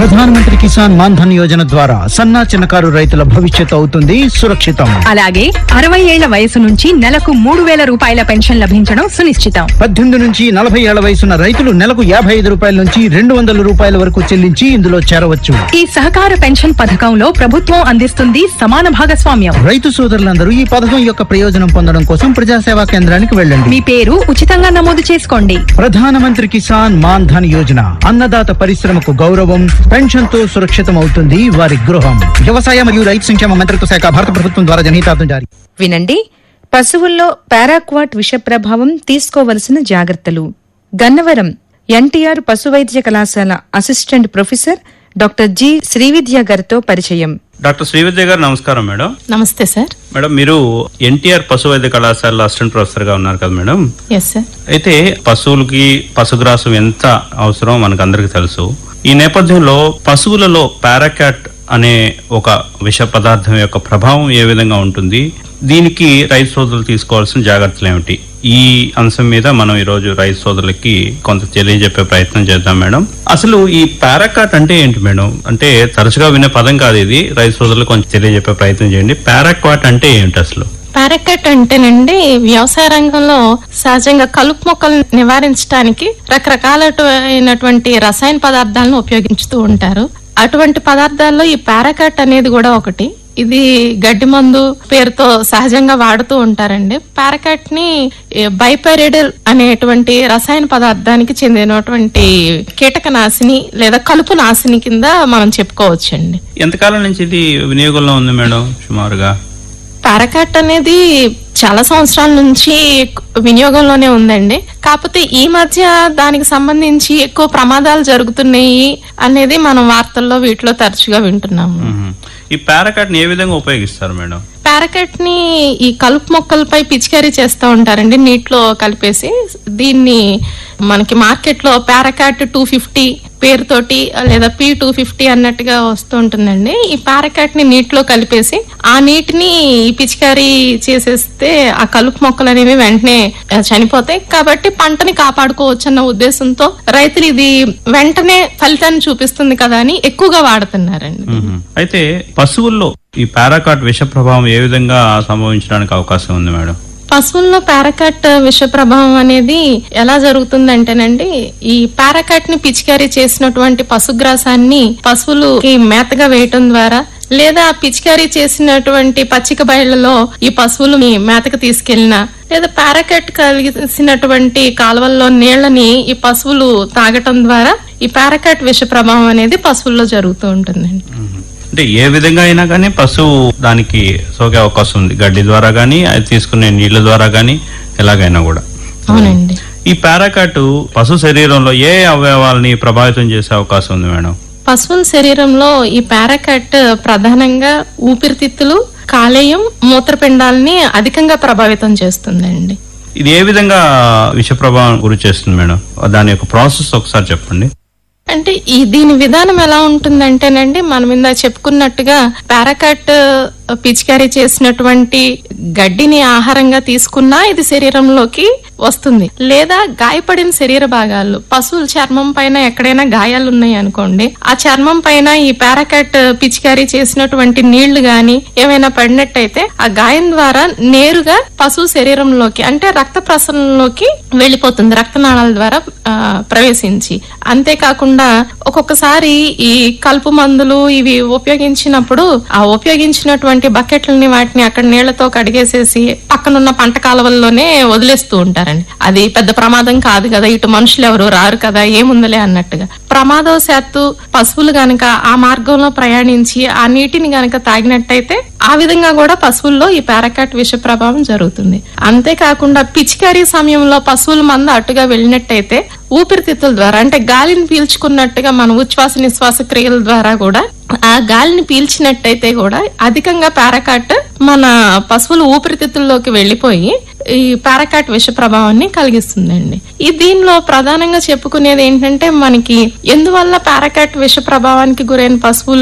ప్రధానమంత్రి కిసాన్ మాన్ ధన్ యోజన ద్వారా సన్నా చిన్నకారు రైతుల భవిష్యత్తు అవుతుంది సురక్షితం అలాగే అరవై ఏళ్ల వయసు నుంచి నెలకు మూడు వేల రూపాయల పెన్షన్ లభించడం సునిశ్చితం పద్దెనిమిది నుంచి నలభై ఏళ్ల వయసున్న రైతులు నెలకు యాభై ఐదు రూపాయల నుంచి రెండు వందల రూపాయల వరకు చెల్లించి ఇందులో చేరవచ్చు ఈ సహకార పెన్షన్ పథకంలో ప్రభుత్వం అందిస్తుంది సమాన భాగస్వామ్యం రైతు సోదరులందరూ ఈ పథకం యొక్క ప్రయోజనం పొందడం కోసం ప్రజాసేవా కేంద్రానికి వెళ్ళండి మీ పేరు ఉచితంగా నమోదు చేసుకోండి ప్రధానమంత్రి కిసాన్ మాన్ ధన్ యోజన అన్నదాత పరిశ్రమకు గౌరవం పెన్షన్ తో సురక్షితం అవుతుంది వారి గృహం వ్యవసాయ మరియు రైతు సంక్షేమ మంత్రిత్వ శాఖ భారత ప్రభుత్వం ద్వారా జనహితార్థం జారీ వినండి పశువుల్లో పారాక్వాట్ విష ప్రభావం తీసుకోవలసిన జాగ్రత్తలు గన్నవరం ఎన్టీఆర్ పశువైద్య కళాశాల assistant professor doctor G Srividya గారితో పరిచయం డాక్టర్ శ్రీవిద్య గారు నమస్కారం మేడం నమస్తే సార్ మేడం మీరు ఎన్టీఆర్ పశు వైద్య కళాశాలలో అసిస్టెంట్ ప్రొఫెసర్ గా ఉన్నారు కదా మేడం ఎస్ సార్ అయితే పశువులకి పశుగ్రాసం ఎంత అవసరం మనకు అందరికి తెలుసు ఈ నేపథ్యంలో పశువులలో పారాకాట్ అనే ఒక విష పదార్థం యొక్క ప్రభావం ఏ విధంగా ఉంటుంది దీనికి రైతు సోదరులు తీసుకోవాల్సిన జాగ్రత్తలు ఏమిటి ఈ అంశం మీద మనం ఈ రోజు రైతు సోదరులకి కొంత తెలియజెప్పే ప్రయత్నం చేద్దాం మేడం అసలు ఈ పారాకాట్ అంటే ఏంటి మేడం అంటే తరచుగా వినే పదం కాదు ఇది రైతు సోదరులకు కొంచెం తెలియజెప్పే ప్రయత్నం చేయండి పారాక్వాట్ అంటే ఏంటి అసలు పారాకట్ అంటేనండి వ్యవసాయ రంగంలో సహజంగా కలుపు మొక్కలు నివారించడానికి రకరకాలైనటువంటి రసాయన పదార్థాలను ఉపయోగించుతూ ఉంటారు అటువంటి పదార్థాల్లో ఈ పారాకట్ అనేది కూడా ఒకటి ఇది గడ్డి మందు పేరుతో సహజంగా వాడుతూ ఉంటారండి పారాకట్ ని బైపైరిడల్ అనేటువంటి రసాయన పదార్థానికి చెందినటువంటి కీటకనాశిని లేదా కలుపు నాశిని కింద మనం చెప్పుకోవచ్చండి ఎంతకాలం నుంచి ఇది వినియోగంలో ఉంది మేడం సుమారుగా పారాకాట్ అనేది చాలా సంవత్సరాల నుంచి వినియోగంలోనే ఉందండి కాకపోతే ఈ మధ్య దానికి సంబంధించి ఎక్కువ ప్రమాదాలు జరుగుతున్నాయి అనేది మనం వార్తల్లో వీటిలో తరచుగా వింటున్నాము మ్మ్. ఈ పారాకాట్ ని ఏ విధంగా ఉపయోగిస్తారు మేడం పారాకట్ ని ఈ కలుపు మొక్కలపై పిచికారీ చేస్తూ ఉంటారండి నీటిలో కలిపేసి దీన్ని మనకి మార్కెట్ లో పారాకాట్ టూ ఫిఫ్టీ పేరుతోటి లేదా పి టూ ఫిఫ్టీ అన్నట్టుగా వస్తూ ఉంటుందండి ఈ పారాకాట్ ని నీటిలో కలిపేసి ఆ నీటిని ఈ పిచికారీ చేసేస్తే ఆ కలుపు మొక్కలు అనేవి వెంటనే ఆ, చనిపోతాయి కాబట్టి పంటని కాపాడుకోవచ్చు అన్న ఉద్దేశంతో రైతులు ఇది వెంటనే ఫలితాన్ని చూపిస్తుంది కదా అని ఎక్కువగా వాడుతున్నారండి మ్మ్. అయితే పశువుల్లో ఈ పారాకాట్ విష ప్రభావం ఏ విధంగా సంభవించడానికి అవకాశం ఉంది మేడం పశువుల్లో పారాకట్ విష ప్రభావం అనేది ఎలా జరుగుతుందంటేనండి ఈ పారాకట్ ని పిచికారీ చేసినటువంటి పశుగ్రాసాన్ని పశువులకి మేతగా వేయటం ద్వారా లేదా పిచికారీ చేసినటువంటి పచ్చిక బయళ్లలో ఈ పశువులు మీ మేతకు తీసుకెళ్లిన లేదా పారాకట్ కలిసినటువంటి కాలువల్లో నీళ్లని ఈ పశువులు తాగటం ద్వారా ఈ పారాకట్ విష ప్రభావం అనేది పశువుల్లో జరుగుతూ ఉంటుందండి మ్మ్. అంటే ఏ విధంగా అయినా కానీ పశువు దానికి సోకే అవకాశం ఉంది గడ్డి ద్వారా కానీ అది తీసుకునే నీళ్ల ద్వారా కానీ ఎలాగైనా కూడా అవునండి ఈ పారాకాట్ పశు శరీరంలో ఏ అవయవాల్ని ప్రభావితం చేసే అవకాశం ఉంది మేడం పశువుల శరీరంలో ఈ పారాకట్ ప్రధానంగా ఊపిరితిత్తులు కాలేయం మూత్రపిండాలని అధికంగా ప్రభావితం చేస్తుందండి ఇది ఏ విధంగా విష ప్రభావం గురి చేస్తుంది మేడం దాని యొక్క ప్రాసెస్ ఒకసారి చెప్పండి అంటే ఈ దీని విధానం ఎలా ఉంటుందంటేనండి మనం ఇందా చెప్పుకున్నట్టుగా పారాకట్ పిచికారీ చేసినటువంటి గడ్డిని ఆహారంగా తీసుకున్నా ఇది శరీరంలోకి వస్తుంది లేదా గాయపడిన శరీర భాగాలు పశువుల చర్మం పైన ఎక్కడైనా గాయాలు ఉన్నాయి అనుకోండి ఆ చర్మం పైన ఈ పారాకట్ పిచికారీ చేసినటువంటి నీళ్లు గాని ఏమైనా పడినట్టయితే ఆ గాయం ద్వారా నేరుగా పశువు శరీరంలోకి అంటే రక్త ప్రసరణలోకి వెళ్ళిపోతుంది రక్తనాళాల ద్వారా ఆ, ప్రవేశించి అంతేకాకుండా ఒక్కొక్కసారి ఈ కలుపు మందులు ఇవి ఉపయోగించినప్పుడు ఆ ఉపయోగించినటువంటి బకెట్లని వాటిని అక్కడ నీళ్లతో కడిగేసేసి పక్కనున్న పంట కాలువల్లోనే వదిలేస్తూ ఉంటారండి అది పెద్ద ప్రమాదం కాదు కదా ఇటు మనుషులు ఎవరు రారు కదా ఏముందలే అన్నట్టుగా ప్రమాదవశాత్తు పశువులు గనక ఆ మార్గంలో ప్రయాణించి ఆ నీటిని గనక తాగినట్టయితే ఆ విధంగా కూడా పశువుల్లో ఈ పారాకాట్ విష ప్రభావం జరుగుతుంది అంతేకాకుండా పిచికారీ సమయంలో పశువుల మంద అటుగా వెళ్ళినట్టయితే ఊపిరితిత్తుల ద్వారా అంటే గాలిని పీల్చుకున్నట్టుగా మన ఉచ్ఛ్వాస నిశ్వాస క్రియల ద్వారా కూడా ఆ గాలిని పీల్చినట్టయితే కూడా అధికంగా పారాకాట్ మన పశువుల ఊపిరితిత్తుల్లోకి వెళ్ళిపోయి ఈ పారాకాట్ విష ప్రభావాన్ని కలిగిస్తుందండి ఈ దీనిలో ప్రధానంగా చెప్పుకునేది ఏంటంటే మనకి ఎందువల్ల పారాకాట్ విష ప్రభావానికి గురైన పశువులు